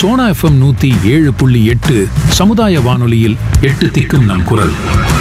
Sona FM நூத்தி ஏழு புள்ளி எட்டு சமுதாய வானொலியில் எட்டு திக்கும் நம் குரல்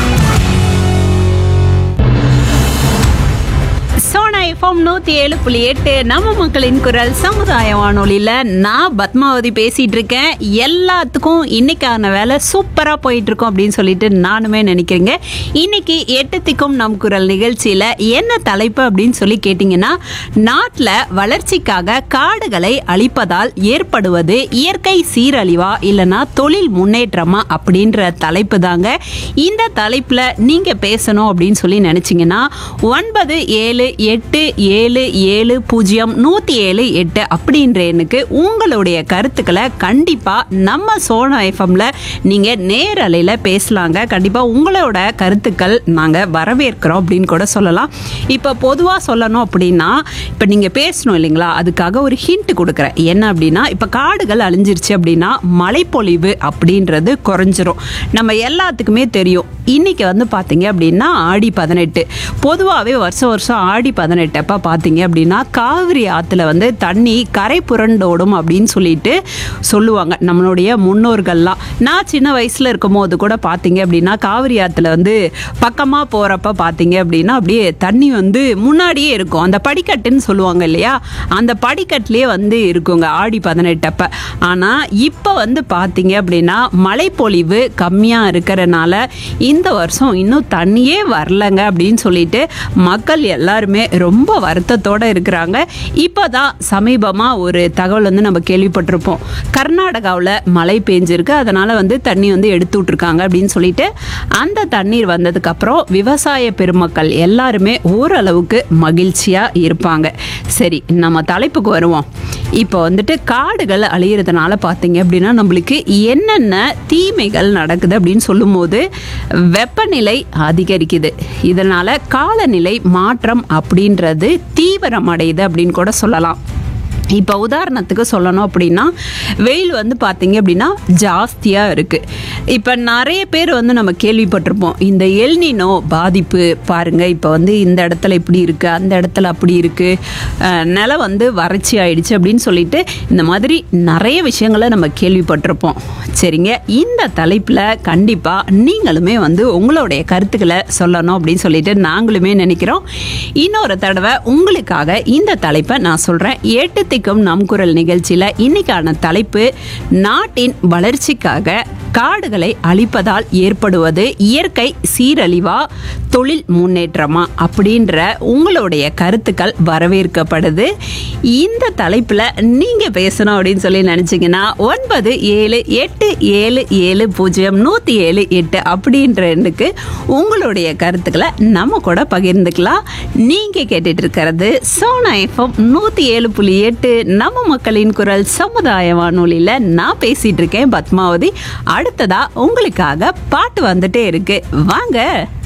சோனா எஃப்எம் நூத்தி ஏழு புள்ளி எட்டு நம்ம மக்களின் குரல் சமுதாய வானொலியில நான் பத்மாவதி பேசிட்டு இருக்கேன் எல்லாத்துக்கும் இன்னைக்கான வேலை சூப்பரா போயிட்டு இருக்கோம் அப்படின்னு சொல்லிட்டு நானுமே நினைக்கிறேங்க இன்னைக்கு எட்டு திக்கும் நம் குரல் நிகழ்ச்சியில என்ன தலைப்பு அப்படின்னு சொல்லி கேட்டிங்கன்னா நாட்டில் வளர்ச்சிக்காக காடுகளை அழிப்பதால் ஏற்படுவது இயற்கை சீரழிவா இல்லைன்னா தொழில் முன்னேற்றமா அப்படின்ற தலைப்பு தாங்க இந்த தலைப்புல நீங்க பேசணும் அப்படின்னு சொல்லி நினைச்சீங்கன்னா ஒன்பது ஏழு எட்டு ஏழு ஏழு பூஜ்ஜியம் நூற்றி ஏழு எட்டு அப்படின்ற எண்ணுக்கு உங்களுடைய கருத்துக்களை கண்டிப்பாக நம்ம சோனா எஃப்எம்ல நீங்கள் நேரலையில் பேசலாங்க கண்டிப்பாக உங்களோட கருத்துக்கள் நாங்கள் வரவேற்கிறோம் அப்படின்னு கூட சொல்லலாம் இப்போ பொதுவாக சொல்லணும் அப்படின்னா இப்போ நீங்கள் பேசணும் இல்லைங்களா அதுக்காக ஒரு ஹிண்ட் கொடுக்குறேன் என்ன அப்படின்னா இப்போ காடுகள் அழிஞ்சிருச்சு அப்படின்னா மழைப்பொழிவு அப்படின்றது குறைஞ்சிரும் நம்ம எல்லாத்துக்குமே தெரியும் இன்னைக்கு வந்து பார்த்தீங்க அப்படின்னா ஆடி பதினெட்டு பொதுவாகவே வருஷம் வருஷம் ஆடி பதினெட்டு அப்போ பார்த்தீங்க அப்படின்னா காவிரி ஆற்றுல வந்து தண்ணி கரை புரண்டோடும் அப்படின்னு சொல்லிட்டு சொல்லுவாங்க நம்மளுடைய முன்னோர்கள்லாம் நான் சின்ன வயசில் இருக்கும் போது கூட பார்த்தீங்க அப்படின்னா காவிரி ஆற்றுல வந்து பக்கமாக போகிறப்ப பார்த்தீங்க அப்படின்னா அப்படியே தண்ணி வந்து முன்னாடியே இருக்கும் அந்த படிக்கட்டுன்னு சொல்லுவாங்க இல்லையா அந்த படிக்கட்டுலேயே வந்து இருக்குங்க ஆடி பதினெட்டப்ப ஆனால் இப்போ வந்து பார்த்தீங்க அப்படின்னா மழைப்பொழிவு கம்மியாக இருக்கிறனால இந்த வருஷம் இன்னும் தண்ணியே வரலங்க அப்படின்னு சொல்லிட்டு மக்கள் எல்லாருமே ரொம்ப வருத்தத்தோடு இருக்கிறாங்க இப்போ தான் சமீபமாக ஒரு தகவல் வந்து நம்ம கேள்விப்பட்டிருப்போம் கர்நாடகாவில் மழை பெஞ்சிருக்கு அதனால் வந்து தண்ணி வந்து எடுத்து விட்ருக்காங்க அப்படின்னு சொல்லிட்டு அந்த தண்ணீர் வந்ததுக்கப்புறம் விவசாய பெருமக்கள் எல்லாருமே ஓரளவுக்கு மகிழ்ச்சியாக இருப்பாங்க சரி நம்ம தலைப்புக்கு வருவோம் இப்போ வந்துட்டு காடுகள் அழியிறதுனால பார்த்தீங்க அப்படின்னா நம்மளுக்கு என்னென்ன தீமைகள் நடக்குது அப்படின்னு சொல்லும்போது வெப்பநிலை அதிகரிக்குது இதனால காலநிலை மாற்றம் அப்படின்றது தீவிரமடையுது அப்படின்னு கூட சொல்லலாம் இப்போ உதாரணத்துக்கு சொல்லணும் அப்படின்னா வெயில் வந்து பார்த்தீங்க அப்படின்னா ஜாஸ்தியாக இருக்குது இப்போ நிறைய பேர் வந்து நம்ம கேள்விப்பட்டிருப்போம் இந்த எல்னினோ பாதிப்பு பாருங்கள் இப்போ வந்து இந்த இடத்துல இப்படி இருக்குது அந்த இடத்துல அப்படி இருக்குது நிலம் வந்து வறட்சி ஆயிடுச்சு அப்படின்னு சொல்லிட்டு இந்த மாதிரி நிறைய விஷயங்களை நம்ம கேள்விப்பட்டிருப்போம் சரிங்க இந்த தலைப்பில் கண்டிப்பாக நீங்களுமே வந்து உங்களுடைய கருத்துக்களை சொல்லணும் அப்படின்னு சொல்லிட்டு நாங்களுமே நினைக்கிறோம் இன்னொரு தடவை உங்களுக்காக இந்த தலைப்பை நான் சொல்கிறேன் எட்டு திக்கும் நம் குரல் நிகழ்ச்சியில் இன்னைக்கான தலைப்பு நாட்டின் வளர்ச்சிக்காக காடுகளை அழிப்பதால் ஏற்படுவது இயற்கை சீரழிவா தொழில் முன்னேற்றமா அப்படின்ற உங்களுடைய கருத்துக்கள் வரவேற்கப்படுது இந்த தலைப்பில் நீங்கள் பேசணும் அப்படின்னு சொல்லி நினச்சிங்கன்னா ஒன்பது ஏழு எட்டு ஏழு ஏழு பூஜ்ஜியம் நூற்றி ஏழு எட்டு அப்படின்ற எண்ணுக்கு உங்களுடைய கருத்துக்களை நம்ம கூட பகிர்ந்துக்கலாம் நீங்கள் கேட்டுட்டு இருக்கிறது சோனா எஃப்எம் நூற்றி ஏழு புள்ளி எட்டு நம்ம மக்களின் குரல் சமுதாய வானொலியில் நான் பேசிட்டு இருக்கேன் பத்மாவதி அடுத்ததா உங்களுக்காக பாட்டு வந்துட்டே இருக்கு வாங்க